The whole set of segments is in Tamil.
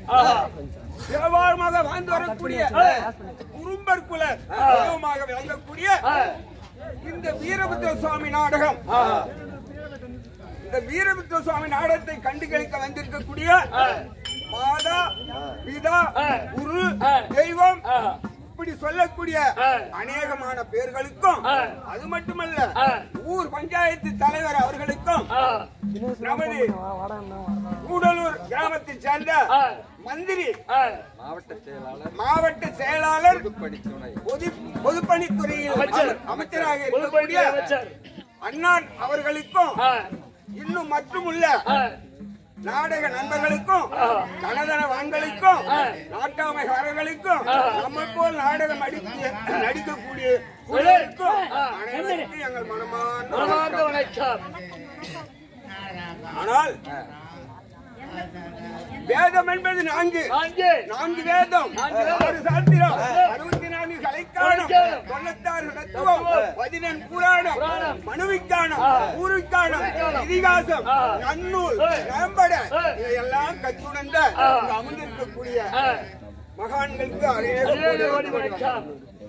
வியாபாரமாக வாழ்ந்து வரக்கூடிய குறும்பர் குல தெய்வமாக விளங்கக்கூடிய இந்த வீரபுத்திர சுவாமி நாடகம் இந்த வீரபுத்திர சுவாமி நாடகத்தை கண்டு கழிக்க வந்திருக்கக்கூடிய மாதா பிதா குரு தெய்வம் இப்படி சொல்லக்கூடிய அநேகமான பேர்களுக்கும் அது மட்டுமல்ல ஊர் பஞ்சாயத்து தலைவர் அவர்களுக்கும் நமது கூடலூர் கிராமத்தைச் சேர்ந்த மந்திரி மாவட்ட செயலாளர் மாவட்ட செயலாளர் படித்துணை பொது பொதுப்பணித்துறையில் அமைச்சர். அமைச்சராக பொதுப்பணித்துறை இருக்கக்கூடிய அமைச்சர். அண்ணான் அவர்களுக்கும் இன்னும் மற்றுமுள்ள நாடக நண்பர்களுக்கும் கனதனவான்களுக்கும் நாட்டாமைகாரர்களுக்கும் நம்ம போல் நாடகம் நடிக்க நடிக்கக்கூடிய குழுவிற்கும் அனைவருக்கும் எங்கள் மனமார்ந்த மனமார்ந்த வணக்கம். வணக்கம் ஆனால் வேதம் என்பது நான்கு நான்கு நான்கு வேதம் நான்கு வேதம். ஆறு சாஸ்திரம் அறுபத்தி நான்கு கலைக்காலம் கலைக்காலம். தொண்ணூத்தாறு தத்துவம் பதினெண் புராணம் புராணம். மனுவிக்கானம் ஊருக்கானம் ஊருக்கானம். இதிகாசம் ஆ. நன்னூல் ஆ. மேம்பட ஆ. இதையெல்லாம் கற்றுணர்ந்த ஆ. இங்கு அமர்ந்திருக்கக்கூடிய ஆ. மகான்களுக்கு அநேக அநேக கோடி கோடி வணக்கம்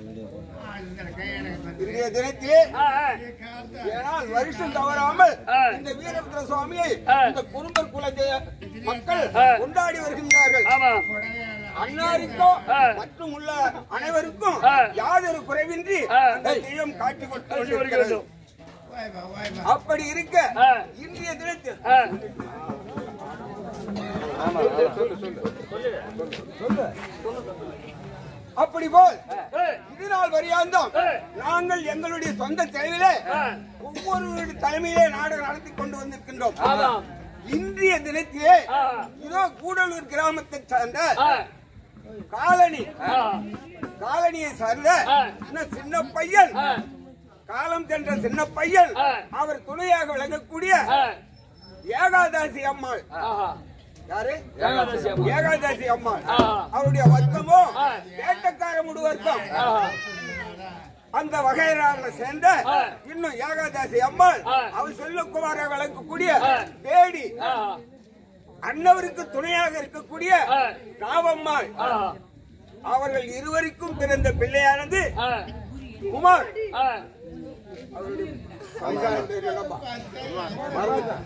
இன்றைய தினத்திலே ஆ, ஆ. ஏனால் வருஷம் தவறாமல் ஆ. இந்த வீரபுத்திர சுவாமியை ஆ. இந்த குறும்பர் குலத்தை மக்கள் ஆ. கொண்டாடி வருகின்றார்கள் ஆமா அன்னாருக்கும் ஆ. மற்றும் உள்ள அனைவருக்கும் ஆ. யாதொரு குறைவின்றி ஆ. அந்த தெய்வம் காட்டி கொடுத்து காட்சி கொண்டிருக்கிறது. வருகிறது. அப்படி இருக்க ஆ. இன்றைய தினத்தில் ஆ. அப்படி போல் ஏய், இது நாள் வரையாந்தோம் ஆ. நாங்கள் எங்களுடைய சொந்த செலவிலே ஆ. ஒவ்வொரு தலைமையிலே நாடகம் நடத்தி கொண்டு வந்திருக்கின்றோம் ஆமாம். இன்றைய தினத்திலே ஆ. இதோ கூடலூர் கிராமத்தை சார்ந்த ஆ. காலனி ஆ. காலனியை சார்ந்த ஆ. இன்னும் சின்ன பையன் ஆ. காலம் சென்ற சின்ன பையன் ஆ. அவர் துணையாக விளங்கக்கூடிய ஆ. ஏகாதாசி அம்மாள் ஆஹா. யாரு ஏகாதசி அம்மா. ஏகாதாசி அம்மாள் ஆ. அவருடைய வர்க்கமோ ஆ. வேட்டக்கார முடு வர்க்கம் ஆஹா. அந்த வகையறால சேர்ந்த ஆ. இன்னும் ஏகாதாசி அம்மாள் ஆ. அவர் செல்லக்குமாராக விளங்கக்கூடிய ஆ. பேடி ஆஹா. அன்னவருக்கு துணையாக இருக்கக்கூடிய ஆ. ராவம்மாள் ஆஹா. அவர்கள் இருவருக்கும் பிறந்த பிள்ளையானது ஆ. குமார் ஆ. அவருடைய வயசான பேர் என்னப்பா? மறந்துட்டேன்.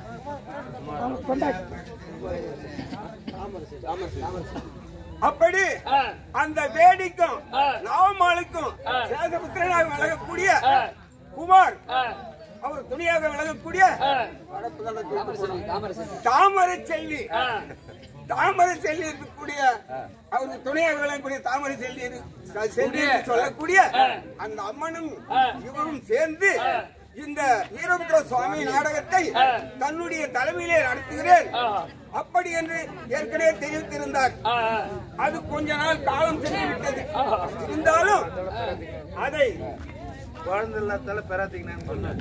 அப்படி ஆ. அந்த வேடிக்கும் ஆ. நவமாளுக்கும் ஆ. சேஷபுத்திரனாக விளங்கக்கூடிய ஆ. குமார் ஆ. அவர் துணையாக விளங்கக்கூடிய ஆ. வடக்கு தலை தூக்கு தாமரை செல்வி ஆ. தாமரை செல்வி இருக்கக்கூடிய அவருக்கு துணையாக விளங்கக்கூடிய தாமரை செல்வி இரு- செல்வி என்று சொல்லக்கூடிய அந்த அம்மனும் ஆ. இவரும் சேர்ந்து இந்த வீரபுத்திர சுவாமி நாடகத்தை ஆ. தன்னுடைய தலைமையிலே நடத்துகிறேன் ஆ. அப்படி என்று ஏற்கனவே தெரிவித்திருந்தார் ஆ. அது கொஞ்ச நாள் காலம் சென்றுவிட்டது ஆ. இருந்தாலும் அதை குழந்தை இல்லாதால பெறாதீங்கன்னு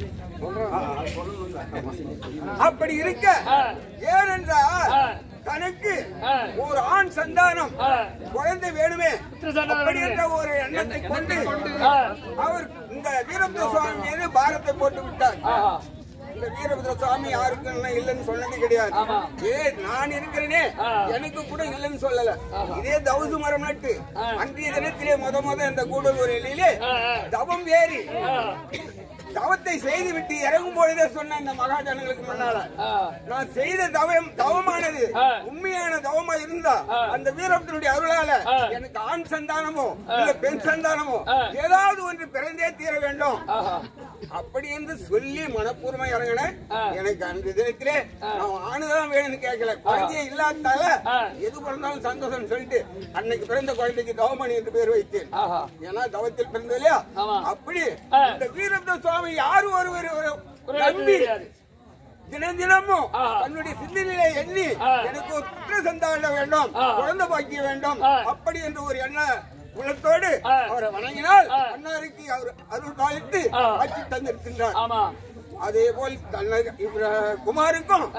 அப்படி இருக்க ஆ. ஏனென்றால் ஆ. தனக்கு ஆ. ஒரு ஆண் சந்தானம் ஆ. குழந்தை வேணுமே புத்திர சந்தானம் அப்படி வேணுமே. என்ற ஒரு எண்ணத்தை கொண்டு ஆ. அவர் இந்த வீரபுத்திர சுவாமி மீது பாரத்தை போட்டு விட்டார் ஆஹா. இந்த வீரபுத்திர சுவாமி யாருக்கும் இல்லை, இல்லைன்னு சொன்னது கிடையாது ஆமா. ஏ நான் இருக்கிறேனே ஆ. எனக்கு கூட இல்லைன்னு சொல்லல இதே தவுசு மரம் நட்டு ஆ. அன்றைய தினத்திலே முத முத இந்த கூடலூர் எல்லையிலே ஆ. ஆ. தவம் ஏறி ஆ. தவத்தை செய்து விட்டு இறங்கும் பொழுதே சொன்ன இந்த மகாஜனங்களுக்கு முன்னால ஆ. நான் செய்த தவம் தவமானது ஆ. உண்மையான தவமா இருந்தா ஆ. அந்த வீரத்தினுடைய அருளால ஆ. எனக்கு ஆண் சந்தானமோ இல்ல பெண் சந்தானமோ ஆ. ஏதாவது ஒன்று பிறந்தே தீர வேண்டும் ஆஹா. அப்படி என்று சொல்லி மனப்பூர்வமா இறங்கின ஆ. எனக்கு அந்த தினத்திலே நான் ஆணுதான் வேணும்னு கேட்கல குழந்தைய இல்லாதால ஆ. எது பிறந்தாலும் சந்தோஷம் சொல்லிட்டு அன்னைக்கு பிறந்த குழந்தைக்கு தவமணி என்று பேர் வைத்தேன் ஆஹா. ஏன்னா தவத்தில் பிறந்தது இல்லையா ஆமா. அப்படி ஆ. இந்த வீரத்த சுவாமி யாரும் ஒருவர் ஒரு குறை நம்பி தெரியாது. தினம் தினமும் ஆ. தன்னுடைய சிந்தனையில எண்ணி ஆ. எனக்கு ஒரு புத்திர சந்தானம் வேண்டும் ஆ. குழந்தை பாக்கியம் வேண்டும் ஆ. அப்படி என்று ஒரு எண்ண உள்ளத்தோடு ஆ. அவரை வணங்கினால் ஆ. அன்னாருக்கு அவர் அருள் பாலித்து ஆ. ஆட்சி தந்திருக்கின்றார் ஆமா அதே போல் தன்னை இவர குமாருக்கும் ஆ.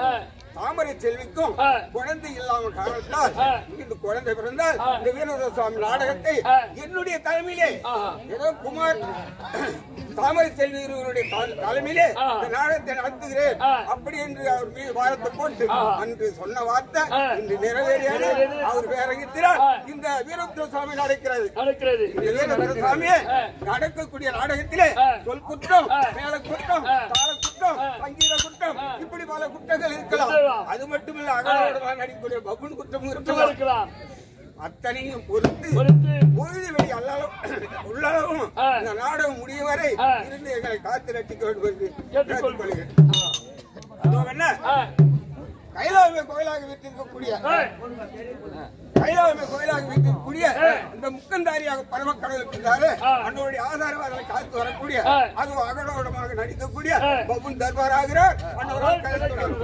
தாமரை செல்விக்கும் ஆ. குழந்தை இல்லாம காரணத்தால் ஆ. இந்த குழந்தை பிறந்தால் ஆ. இந்த வீரத சுவாமி நாடகத்தை ஆ. என்னுடைய தலைமையிலே ஆஹா. ஏதோ குமார் தாமரை செல்வி இருவருடைய தல- தலைமையிலே ஆ. இந்த நாடகத்தை நடத்துகிறேன் ஆ. அப்படி என்று அவர் மீது வாரத்தை போட்டு ஆஹா. அன்று சொன்ன வார்த்தை ஆ. இன்று நிறைவேறியது நிறைவேறியது. அவர் பேரகித்திரார் ஆ. இந்த வீரபத்ர சுவாமி நடக்கிறது நடக்கிறது இந்த வீரபத்ர சுவாமியே ஆ. நடக்கக்கூடிய நாடகத்திலே ஆ. சொல் குற்றம் ஆ. மேல குற்றம் ஆ. தாள குற்றம் ஆ. சங்கீத குற்றம் ஆ. இப்படி பல குற்றங்கள் இருக்கலாம் இருக்கலாம். அது மட்டுமில்ல அகலோடமாக நடிக்கக்கூடிய பப்புன் குற்றம் குற்றம் இருக்கலாம் இருக்கலாம் அத்தனையும் பொறுத்து பொறுத்து பொழுது வெளி அல்லாலும் உள்ளளவும் ஆ. இந்த நாடகம் முடிய வரை ஆ. இருந்து எங்களை காத்து ரட்டிக்க வேண்டும் என்று கேட்டுக்கொள்கிறேன். கேட்டுக்கொள்கிறேன். அதோ என்ன ஆ. கைலாயமே கோயிலாக வைத்திருக்கக்கூடிய ஆ. கைலாயமே கோயிலாக வைத்திருக்கக்கூடிய ஆ. இந்த முக்கந்தாரியாக பரமக்கடல் இருக்கிறாரு ஆ. அன்னோடைய ஆதாரவாதங்களை காத்து வரக்கூடிய ஆ. அதுவும் அகடோடமாக நடிக்கக்கூடிய ஆ. பபுன் தர்பார் ஆகிறார் அன்னோரால் கலந்து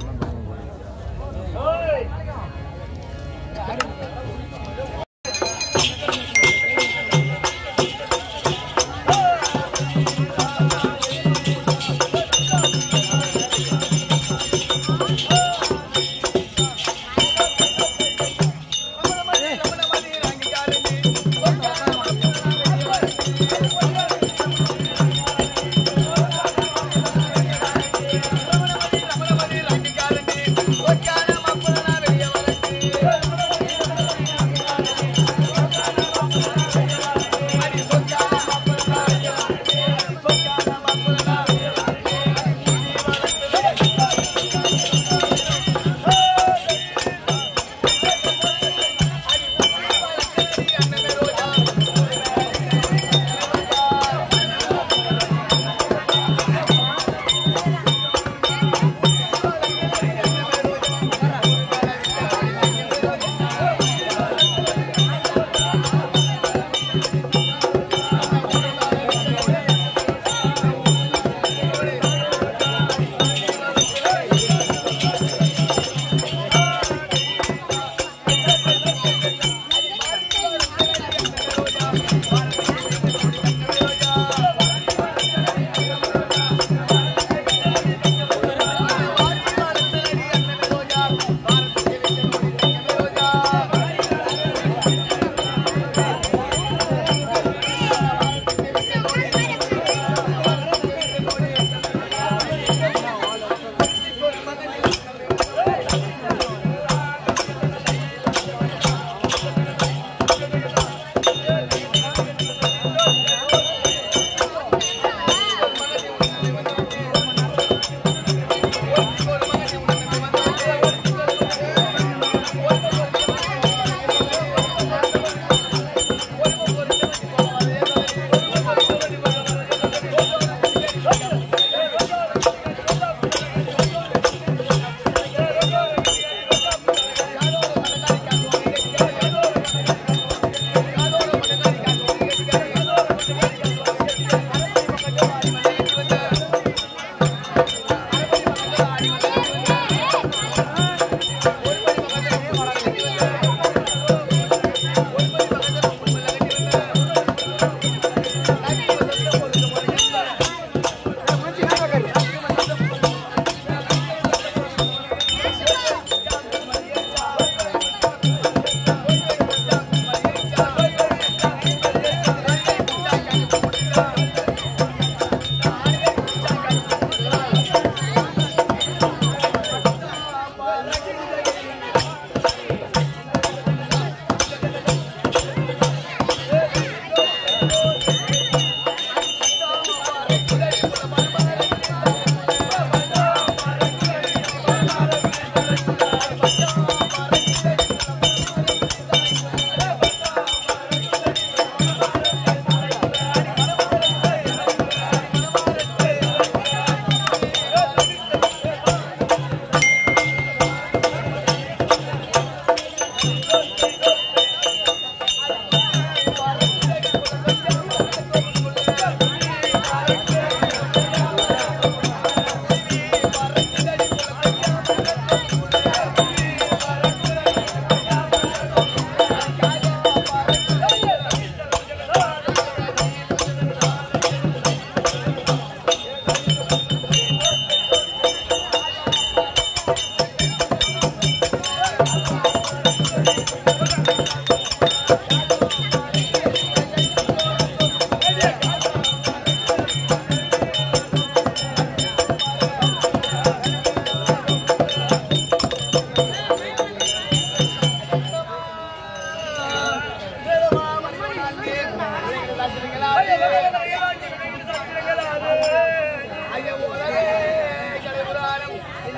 ஓய்.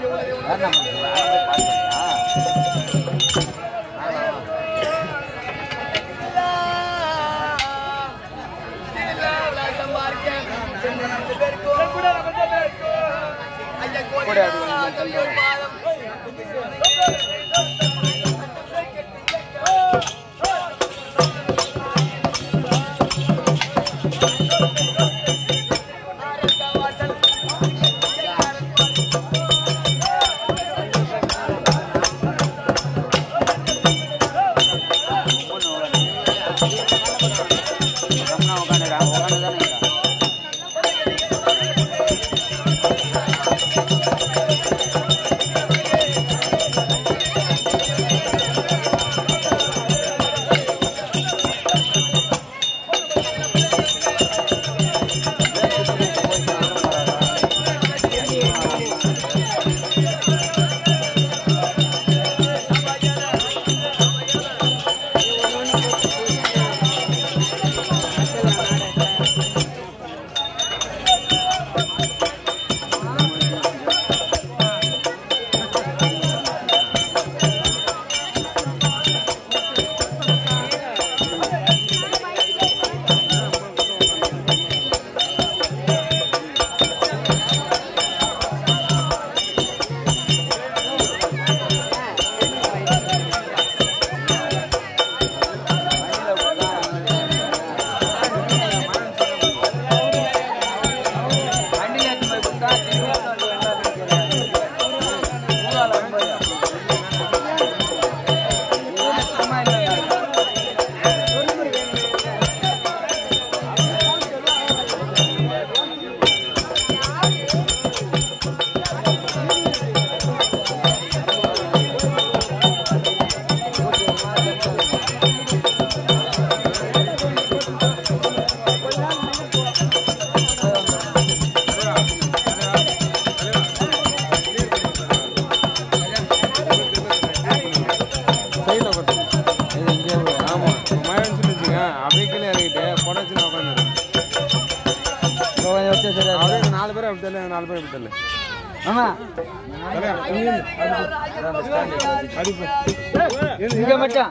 சைடில் உட்காந்து ஆமாம் மழை வந்துச்சுன்னு வச்சுங்க அப்படியே கீழே இறங்கிட்டு புடச்சு நான் உட்காந்துருக்கேன் அப்படியே நாலு பேர் அப்படி தெரியல நாலு பேர் அப்படி தெரியல இங்க மட்டும்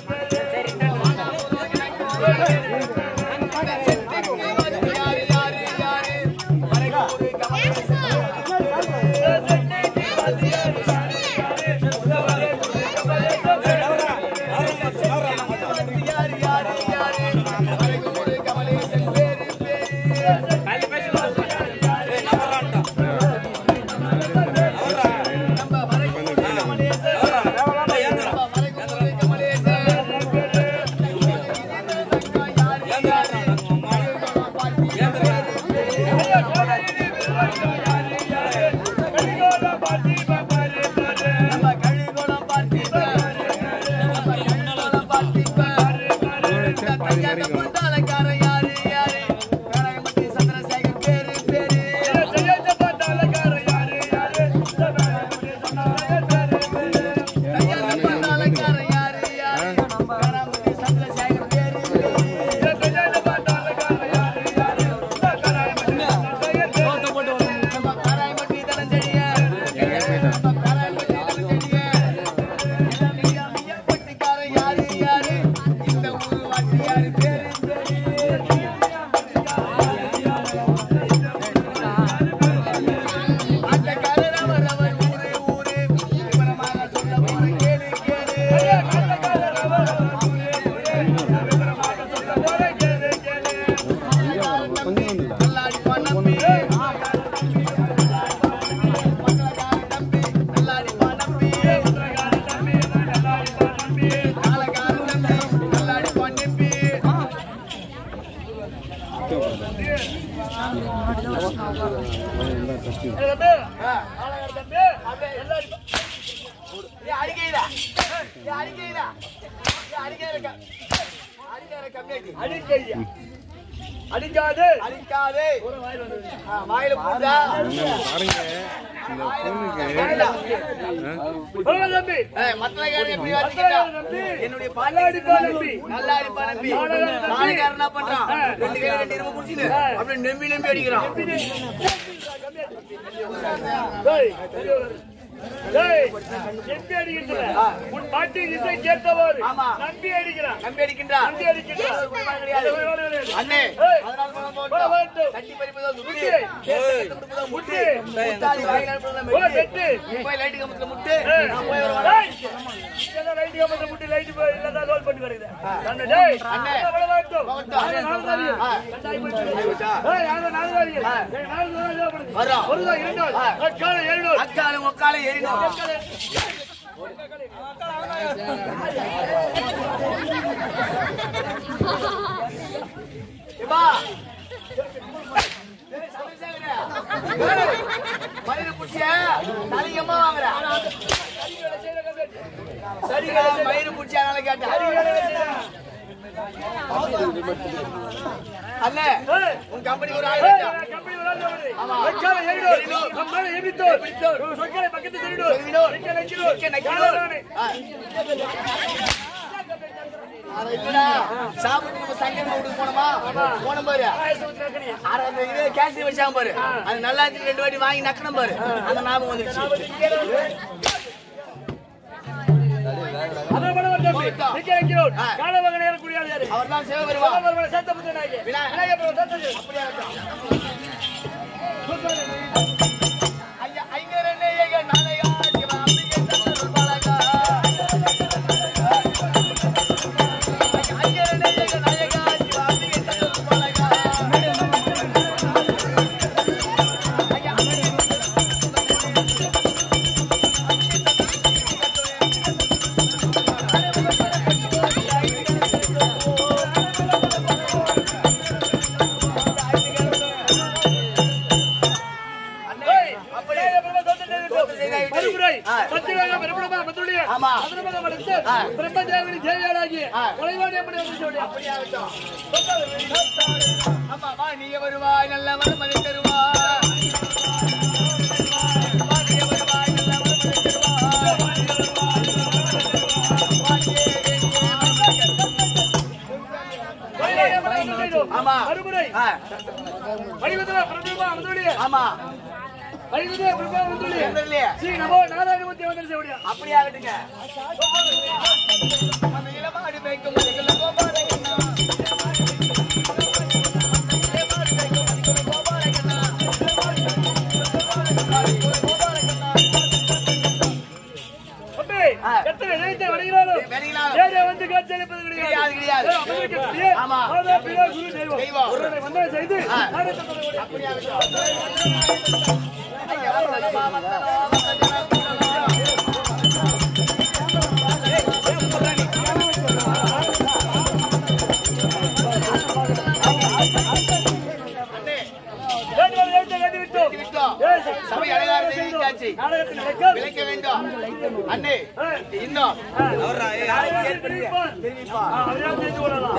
யாரு அடிக்கிறா அடிக்கிற கம்மியாட்டி அடிக்கையா அடிக்காது அடிக்காதே ஆ, வாயில போட்டா பாருங்க இந்த பொண்ணுக்கு சொல்லுங்க தம்பி மத்தல கேட்டு எப்படி வச்சுக்கிட்டா தம்பி என்னுடைய நல்லா அடிப்பா தம்பி நல்லா அடிப்பா நம்பி நாடகம் நாளைக்கு என்ன பண்றான் ரெண்டு கையில ரெண்டு இரும்பு புடிச்சுன்னு அப்படியே நம்பி நம்பி அடிக்கிறான் டேய், டேய், எம்பி அடிக்கின்ற உன் பாட்டி இசை கேட்டவாறு ஆமா. நம்பி அடிக்கிறான் நம்பி அடிக்கின்றான் நம்பி அடிக்கின்றான் அண்ணே ஏய். அதனால பணம் போட போட்டோம் வேண்டும். தட்டி பறிப்பதோ முட்டி முட்டி. கேஸ் கொடுப்பதோ முட்டி முட்டாளி வாயில அனுப்புறதோ ஓ, மெட்டி வெட்டு. நீ போய் லைட் கம்பத்துல முட்டு ஏய். நான் போய் ஒரு டேய், இதெல்லாம் லைட் கம்பத்தை முட்டி லைட் போய் இல்லதா ரோல் பண்ணி வருது அண்ணே, டேய், அண்ணே. அண்ணே, விட வேண்டும். போகட்டும். நாலு நாலு ஆ. கண்டாய் போயிட்டு. ஏய், நாலு நாலு நாலு. ஏய், நாலு நாலு தேவைப்படுது. வர்றோம். ஒரு நாள், இரண்டு நாள். அக்கால, ஏழு நாள். அக்கால முக்கால ஏறினோம் இப்பா மனித புடிச்சிய தலைக்கு எம்மா வாங்குற சரிங்க மயிறு புடிச்சியா நாளை கேட்டேன் அண்ணே ஏய், உன் கம்பெனி ஒரு ஏய், ஆள் நான் கம்பெனி ஒரு ஆள் தேவைப்படுது. ஆமா. அக்கால, ஏழு நாள். அம்மால, எபித்தோர். சொற்களை பக்கத்து தெரிவிடோர். தெரிவிடோர். நிக்க நக்கிடோர். நிக்க நக்கிடோர். காலராணி. அட இல்லடா சாப்பிட்டு நம்ம சங்கர் வீட்டுக்கு போனோமா போனோம் பாரு ஆயிரத்தி நக்கனியா. அட அந்த இது கேசரி வச்சாம பாரு அது நல்லா இருக்கு ரெண்டு வாட்டி வாங்கி நக்கணும் பாரு அந்த ஞாபகம் வந்துருச்சு அதான் படம் வருது தம்பி. நிக்க நக்கிடோர். காலவகனை ஏறக்கூடிய ஆள் யாரு? அவர் தான் சிவபெருமா காலவகனை சேத்தபுத்த நாயகி. விநாயகர் பிரபு சேத்தது. ஐயா ஐங்கர் அண்ணேயக நாளையா சிவ அம்பிகை தந்தருள் பாலகா ஐயா ஐங்கர் அண்ணேயக நாயகா சிவ அம்பிகை தந்தருள் பாலகா ஐயா ஏய், விநாயகர் பிரபு சேத்தது இருக்கும். மறுமுறை ஆ. சத்தியவேக பிரபுடமா மதுரையே. ஆமா. மதுரமாக மடுத்து, பிரம்மதேவனி தேவியாராகி, கலைவாணி அம்மனை வந்து சொல்லி. அம்மா வா நீ வருவாய் நல்ல மனமதை தருவாய் வா, நீ வருவாய், நல்ல மனமதை தருவாய். கலைவாணி அம்மனை வந்து சொல்லிடும். ஆமா. மறுமுறை ஆ, வடிவத்துல பிரபுடமா மதுரையே. ஆமா வடிவத்துல பிரபுடமா மதுரையே. தெரியலையே ஸ்ரீ நமோ நாராயணமூர்த்தி வந்து சொல்லியா. அப்படி ஆகட்டுங்க அந்த இளமாடு மேய்க்கும் மதிக்குள்ள கோபாலகண்ணா. இளமாடு மேய்க்கும் மதிக்குள்ள கோபாலகண்ணா. கோபாலகண்ணா. தம்பி, ஆ. எத்தனை நினைத்த வணிகர்களும் வெளியிலாலும் ஏழை வந்து காட்சியளிப்பது கிடையாது, கிடையாது. ஏ, அமெரிக்கத்திலே ஆமா. மாதா, பிதா, குரு, தெய்வம். தெய்வம். ஒருவரை வந்தனை செய்து ஆ. நாடகத்தை தொடங்கக்கூடிய அப்படி ஆகட்டும். ஐயா, வந்தனா, வந்தனா, வந்தனா, வந்தனா. வேண்டுவது எழுத்தை கண்டுவிட்டோம். விட்டோம். ஏ, ச- சபை அலங்காரம் செய்தாச்சு. நாடகத்தில் நடக்கும். விளைக்க வேண்டும் அண்ணே ஆ. இன்னும் நாடகத்தில் தெரிவிப்பான். ஆ, அதெல்லாம் தெரிந்து கொள்ளலாம்.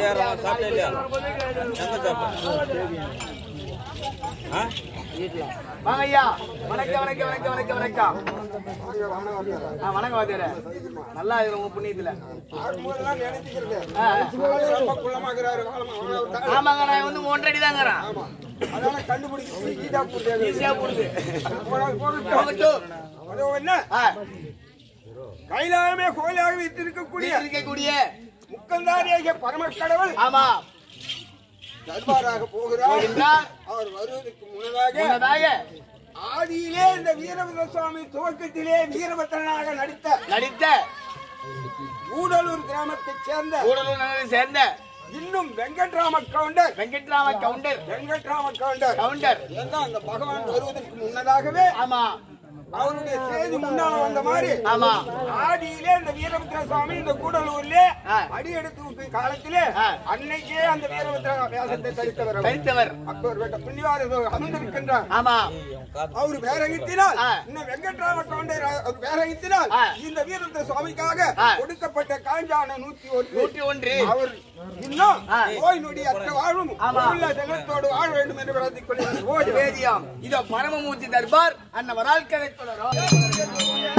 வாங்க ஐயா வணக்கம் வணக்கம் வணக்கம் வணக்கம் வணக்கம் ஆ, வணக்கம் வாத்தியாரே நல்லா இருக்கு உங்க புண்ணியத்துல பார்க்கும்போதெல்லாம் நினைச்சுக்கிறது. ஆ, ஆ. சிவாஜி ரொம்ப குள்ளமாக்குறாரு, வாழமா, வாழமா. ஆமாங்க நான் வந்து ஒன்றரை அடி தாங்கிறேன் அதான கண்டுபிடிச்சு ஈஸியா போடுறாங்க. ஈஸியா போடுது போகட்டும், போகட்டும். போகட்டும். அது என்ன ஆ, கைலாயமே கோயிலாக வைத்திருக்கக்கூடிய இருக்கக்கூடிய முக்கந்தாரியாகிய பரமக்கடவுள் ஆமா தர்பாராக போகிறார் என்றால் அவர் வருவதற்கு முன்னதாக முன்னதாக ஆதியிலே இந்த வீரபத்ர சுவாமி துவக்கத்திலே வீரபத்ரனாக நடித்த நடித்த கூடலூர் கிராமத்தைச் சேர்ந்த கூடலூர் நகரை சேர்ந்த இன்னும் வெங்கட்ராம கவுண்டர் வெங்கட்ராம கவுண்டர் வெங்கட்ராம கவுண்டர் கவுண்டர் ஏன்னா அந்த பகவான் வருவதற்கு முன்னதாகவே ஆமா அவருடைய செய்தி முன்னால வந்த மாதிரி ஆமா ஆடியிலே இந்த வீரபத்ர சுவாமி இந்த கூடலூர்ல ஆ. அடி எடுத்து விட்ட காலத்திலே ஆ. அன்னைக்கே அந்த வீரபத்ர வியாசத்தை தரித்தவர் அவர். தரித்தவர் அப்பர் வேட்ட புண்ணியவாரர் அமர்ந்திருக்கின்றார் ஆமா அவர் பேரங்கித்தினால் ஆ. இன்னும் வெங்கட்ராம கவுண்டர் அவர் பேரங்கித்தினால் ஆ. இந்த வீரபத்ர சுவாமிக்காக ஆ. கொடுக்கப்பட்ட காஞ்சான நூத்தி ஒன்று நூற்றி ஒன்று அவர் இன்னும் ஆ. நோய் நொடி அற்ற வாழும் ஆமா. உள்ள செல்வத்தோடு வாழ வேண்டும் என்று பிரார்த்திக் கொள்கிறேன் ஓடி வேதியாம் இதோ பரமமூர்த்தி தர்பார் அன்னவரால் கதை தொடரும்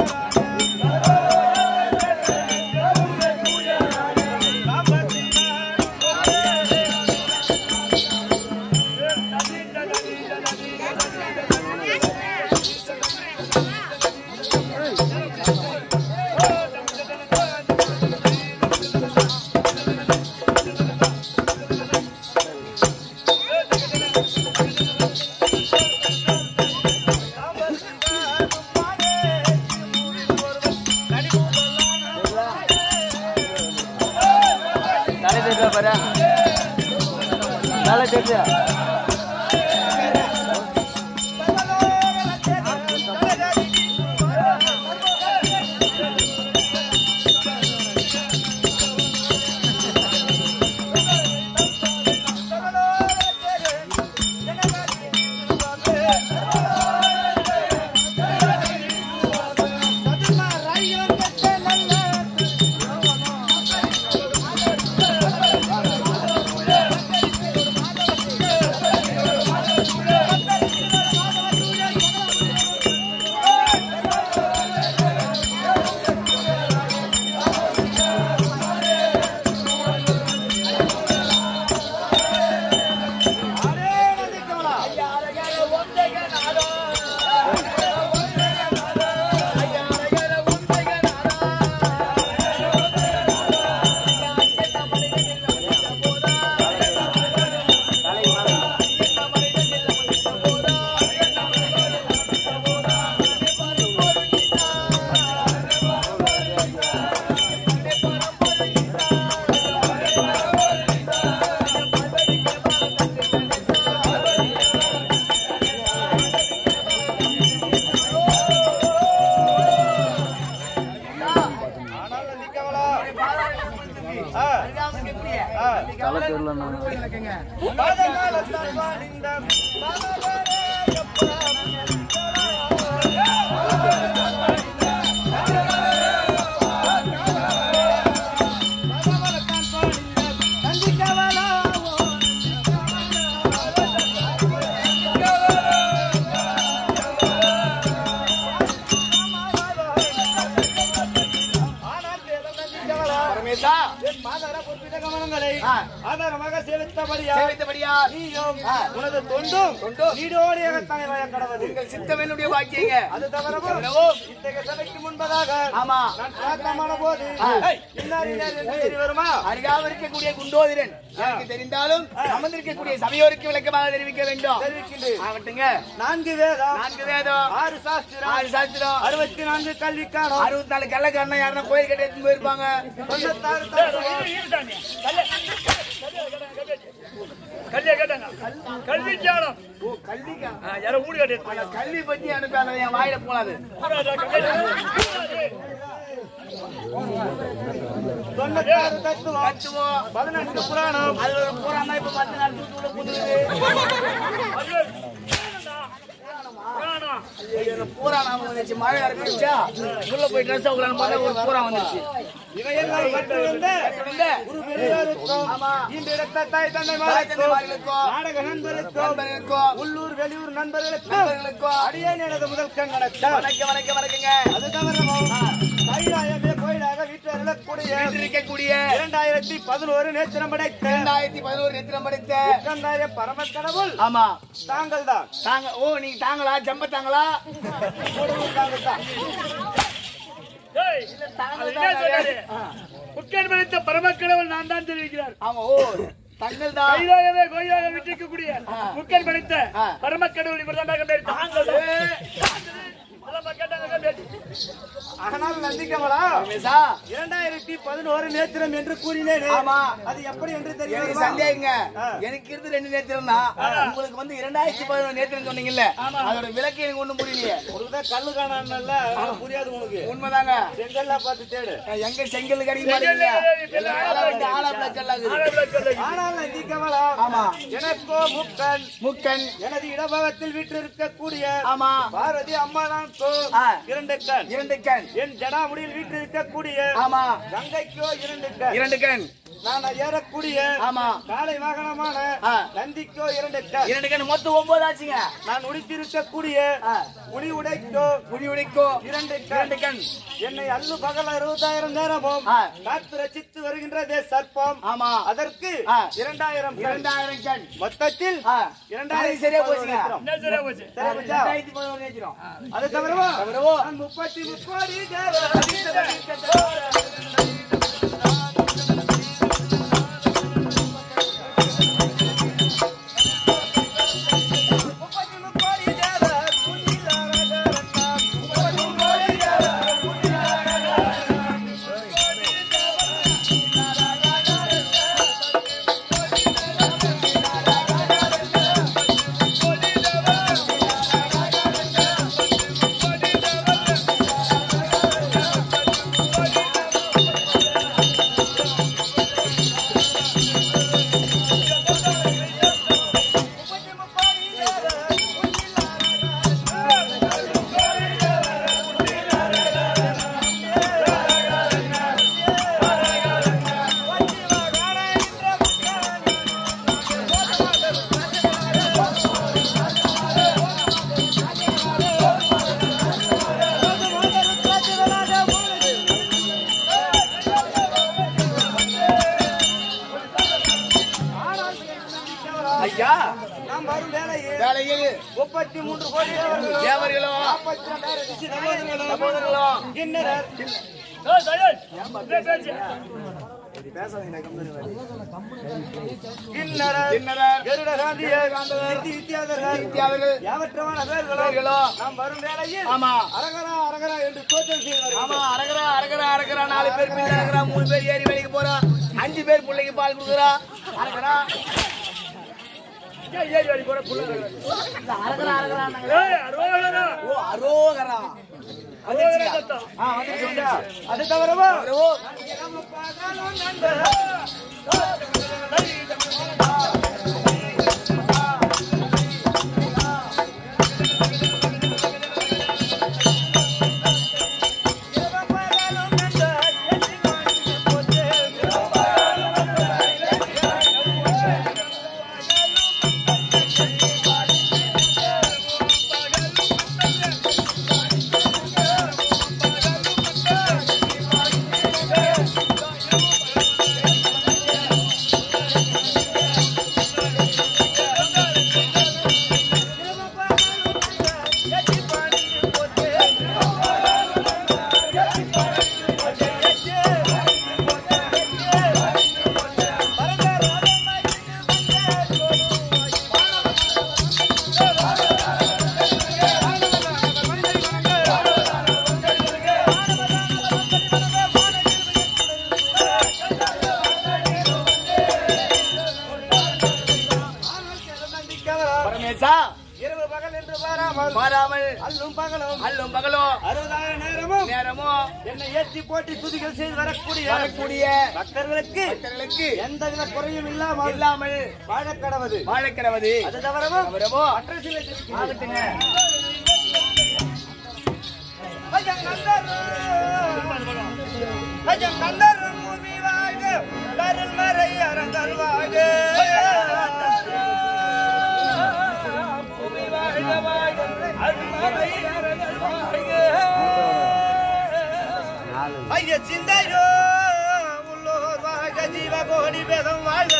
தலை தெரியுதா பாரு தலை தெரியுதா தலை தெரியல பரமேசா ஆ, ஆதாரமாக சேவித்தபடியா சேவித்தபடியா நீயும் ஆ. உனது தொண்டும் தொண்டும். நீடோடியாகத்தானே வய கடவுள் உங்கள் சித்தம் என்னுடைய வாக்கியங்க அது தவிரவும் தவிரவும் இத்தகைய சபைக்கு முன்பதாக ஆமா நான் பிரார்த்தமான போது ஆ. இன்னார் இன்னார் என்று தெரிய வருமா அருகாமல் இருக்கக்கூடிய குண்டோதிரன் எனக்கு தெரிந்தாலும் அமர்ந்திருக்கக்கூடிய சபையோருக்கு விளக்கமாக தெரிவிக்க வேண்டும் தெரிவிக்கின்றேன் ஆகட்டுங்க நான்கு வேதம் நான்கு வேதம் ஆறு சாஸ்திரம் ஆறு சாஸ்திரம் அறுபத்தி நான்கு கல்விக்கானம் அறுபத்தி நாலு கள்ளக்காரனா யாருன்னா கோயில் கட்டி எடுத்துன்னு போயிருப்பாங்க தொண்ணூத்தாறு தத்துவம், கல்வியை கேட்டாங்க கல்வி ஞானம் ஓ கல்விக்கா ஆ, யாரோ ஊடு கட்டி அந்த கல்வி பத்தி அனுப்பாத என் வாயில போலாது தொண்ணூத்தாறு தத்துவம் தத்துவம் பதினெட்டு புராணம் அதுல ஒரு புறாம இப்ப பத்து நாள் தூக்கி உள்ள புதுது பூரா நாம வந்துச்சு மழை இறங்கிடுச்சா உள்ள போய் ட்ரெஸ் ஆகலான்னு பார்த்தா ஒரு பூரா வந்துருச்சு இவையெல்லாம் கற்று வந்த இந்த குரு பெரியோருக்கும் ஆமா. இந்த இடத்த தாய் தந்தை தாய் தந்தைமார்களுக்கும், நாடக நண்பருக்கும் நண்பர்களுக்கும், உள்ளூர் வெளியூர் நண்பர்களுக்கும் நண்பர்களுக்கும் அடியேன் எனது முதல் கங்கணக்கம் வணக்கம் வணக்கம் வணக்கங்க அது தவிரவும் கைலாயமே கோயிலாக வீட்டில் அருளக்கூடிய வீட்டில் இருக்கக்கூடிய இரண்டாயிரத்தி பதினோரு நேத்திரம் படைத்த இரண்டாயிரத்தி பதினோரு நெத்திரம் படித்த கண்டாய பரம கடவுள் ஆமா தாங்கள் தான் தாங்க ஓ நீங்க தாங்களா ஜம்ப தாங்களா தாங்கள் தான் முக்கன் மனித பரமக்கடவுள் நான் தான் தெரிவிக்கிறார் ஆமா ஓ தங்கள் தான் கைலாயமே கோயிலாக விட்டிருக்கக்கூடிய முக்கன் மனித ஆ. பரமக்கடவுள் இவர் தான் தாங்கள் ஆமா கேட்டாங்க பேட்டி ஆனால் நந்திக்கமலா ரமேஷா இரண்டாயிரத்தி பதினோரு நேத்திரம் என்று கூறினேன் ஆமா. அது எப்படி என்று எனக்கு தெரியும் சந்தேகங்க எனக்கு இருந்து ரெண்டு நேத்திரம் தான் உங்களுக்கு வந்து இரண்டாயிரத்தி பதினொன்று நேத்திரம் சொன்னீங்கல்ல அதோட விளக்கு எனக்கு ஒண்ணும் புரியலையே உனக்குதான் கல்லு காணான்ல புரியாது உனக்கு உண்மைதாங்க செங்கல்லாம் பார்த்து தேடு எங்க செங்கல் கிடைக்க செங்கல் மாட்டேங்குது கிடைக்க ஆலா- ஆலா பிளக் எல்லாம் இருக்குது. ஆளை விளக்கு இல்லை. ஆனால் நந்திக்கமலா ஆமா எனக்கோ முக்கன் முக்கன் எனது இடபாகத்தில் வீற்றிருக்கக்கூடிய ஆமா பாரதி அம்மா தான் ஆ. இரண்டு கண் இரண்டு கண் என் ஜடாமுடியில் வீற்றிருக்கக்கூடிய ஆமா கங்கைக்கோ இரண்டு கண் இரண்டு கண் நான் ஏறக்கூடிய ஆமா காலை வாகனமான ஆ. நந்திக்கோ இரண்டு கண் இரண்டு கண் மொத்தம் ஒன்பது ஆச்சுங்க நான் உடுத்திருக்கக்கூடிய ஆ. முடி உடைக்கோ முடி உடைக்கோ இரண்டு இரண்டு கண் கண் என்னை அல்லு பகல் அறுபதாயிரம் நேரமும் ஆ. காத்து ரசித்து வருகின்றதே சர்ப்பம் ஆமா அதற்கு ஆ. இரண்டாயிரம் கண். இரண்டாயிரம் கண் மொத்தத்தில் ஆ. இரண்டாயிரத்தி சரியா பதினோரு போச்சுங்க. நேத்திரம். என்ன சரியா போச்சு சரியா போச்சா? இரண்டாயிரத்தி பதினோரு நேத்திரம் அது தவிரவா தவிரவோ நான் முப்பத்தி முப்பது தேவ ஐயா நாம் வரும் வேலையில் வேலையில் முப்பத்தி மூன்று கோடி தேவர்களும் தேவர்களும் நாற்பத்தி ரெண்டாயிரம் ரிஷி சகோதரர்களும் சகோதரர்களும் கிண்ணறர் ஏய், சையத், என்ன பேச்சு கிண்ணறர் கிண்ணறர், கருட காந்தியர் சித்தி வித்தியாதர்கள் வித்தியாதர்கள், யாவற்றமான பேர்களும் பேர்களும் நாம் வரும் வேலையில் ஆமா அரகரா அரகரா என்று தோற்றம் செய்வார்கள் ஆமா அரகரா அரகரா அரகரா நாலு பேர் பிள்ளை அரகரா மூணு பேர் ஏறி வேலைக்கு போறோம் அஞ்சு பேர் பிள்ளைக்கு பால் கொடுக்குறா அரகரா ஏன் ஏறி வாடி போற புள்ள இருக்கிற? இந்த அரகரா அரகரா ஏய், அரோகரா. ஓ அரோகரா அரோகரா சத்தம். ஆ வந்துருச்சு அது தவிரவா ஓ பரமேசா இரவு பகல் என்று பாராமல் மாறாமல் அல்லும் பகலும் அல்லும் பகலும் அறுபதாயிரம் நேரமும் நேரமோ என்னை ஏற்றி போட்டி துதிகள் செய்து வரக்கூடிய வரக்கூடிய பக்தர்களுக்கு பக்தர்களுக்கு எந்தவித குறையும் இல்லாமல் இல்லாமல் வாழக் கடவது வாழைக்கிடவது அது தவிரவும் அவரவோ மற்ற சில ஆகட்டுங்க கந்தர் பூமி வாழ்க கருள் மறை அறந்தல் வாழ்க பூமி வாழ்க வாழ்க அருள் மறை அறந்தல் வாழ்க ஐய சிந்தையோ உள்ளோர் வாழ்க ஜீவ கோடி வேதம் வாழ்க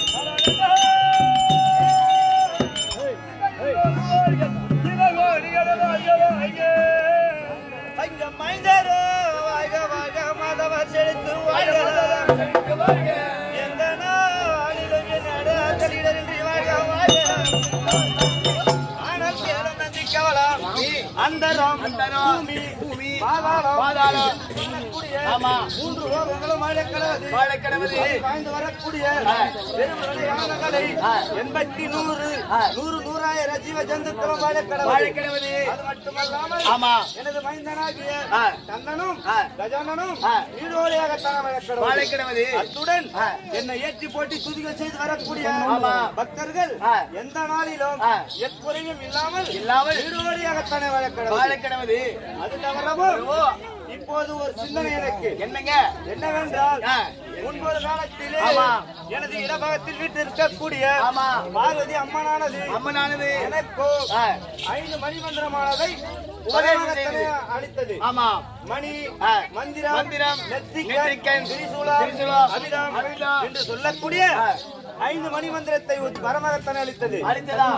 ஐய மைந்தரோ வாழ்க வாழ்க மாதவர் செழித்து வாழ்க எந்த நாளிலும் என் அடையாளத்திலிருந்து வாழ்க வாழ்க ஆனால் சேலம் நந்தி கவலம் அந்த அந்தரம் அந்தரம், பூமி பூமி, பாதாளம் பாதாளம். சொல்லக்கூடிய ஆமா. மூன்று லோகங்களும் வாழக்கடவது வாழக்கடவது. அதில் வாழ்ந்து வரக்கூடிய பெருமலை யானங்களை எண்பத்தி நூறு நூறு நூறாயிரம் ஜீவ ஜந்துக்களும் வாழக்கடவது வாழக்கடவது. அது மட்டுமல்லாமல் ஆமா. எனது மைந்தனாகிய ஆ. கண்ணனும் ஆ. கஜானனும் ஆ. நீரோடையாகத்தான வாழக்கடவது வாழைக்கிழவது அத்துடன் ஆ. என்னை ஏற்றி போட்டி துதிகள் செய்து வரக்கூடிய ஆமா. பக்தர்கள் ஆ. எந்த நாளிலும் ஆ. எக்குறையும் இல்லாமல் இல்லாமல் நீரோடையாகத்தானே வாழக்கடவது வாழைக்கிழவது அது தவிரவும் இப்போது ஒரு சிந்தனை எனக்கு என்னங்க என்னவென்றால் ஆ. முன்பொரு காலத்திலே ஆமா. எனது இடபாகத்தில் வீட்டில் இருக்கக்கூடிய ஆமா. பார்வதி அம்மனானது அம்மனானது எனக்கோ ஆ. ஐந்து மணிமந்திரமானதை உபதேசம் உபதேசத்தனை செய்து. அளித்தது ஆமா மணி ஆ. மந்திரம் மந்திரம், நெற்றிக்கண் நெற்றிக்கண், திரிசூலம் திரிசூலம், அமிர்தம் அமிர்தம் என்று சொல்லக்கூடிய ஆ. ஐந்து மணி மந்திரத்தை பரமகத்தனை அளித்தது அளித்ததா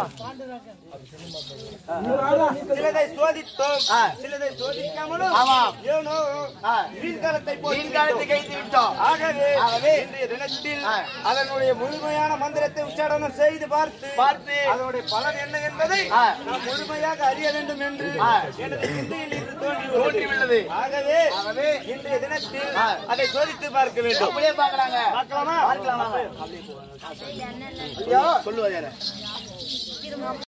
சிலதை சோதித்தோம் ஆ. சிலதை சோதிக்காமலும் ஆமாம். ஏனோ ஆ. வீண்காலத்தை மீன் காலத்தை கைத்து விட்டோம் ஆகவே ஆகவே இன்றைய தினத்தில் ஆ. அதனுடைய முழுமையான மந்திரத்தை உச்சாடனம் செய்து பார்த்து பார்த்து அதனுடைய பலன் என்ன என்பதை ஆ. நாம் முழுமையாக அறிய வேண்டும் என்று ஆ. எனது சிந்தையில் இன்று தோன்றி தோன்றி உள்ளது ஆகவே ஆகவே இன்றைய தினத்தில் ஆ. அதை சோதித்து பார்க்க வேண்டும் அப்படியே பாக்குறாங்க பார்க்கலாமா பார்க்கலாம் வாங்க சொல்லுவாரு யாரு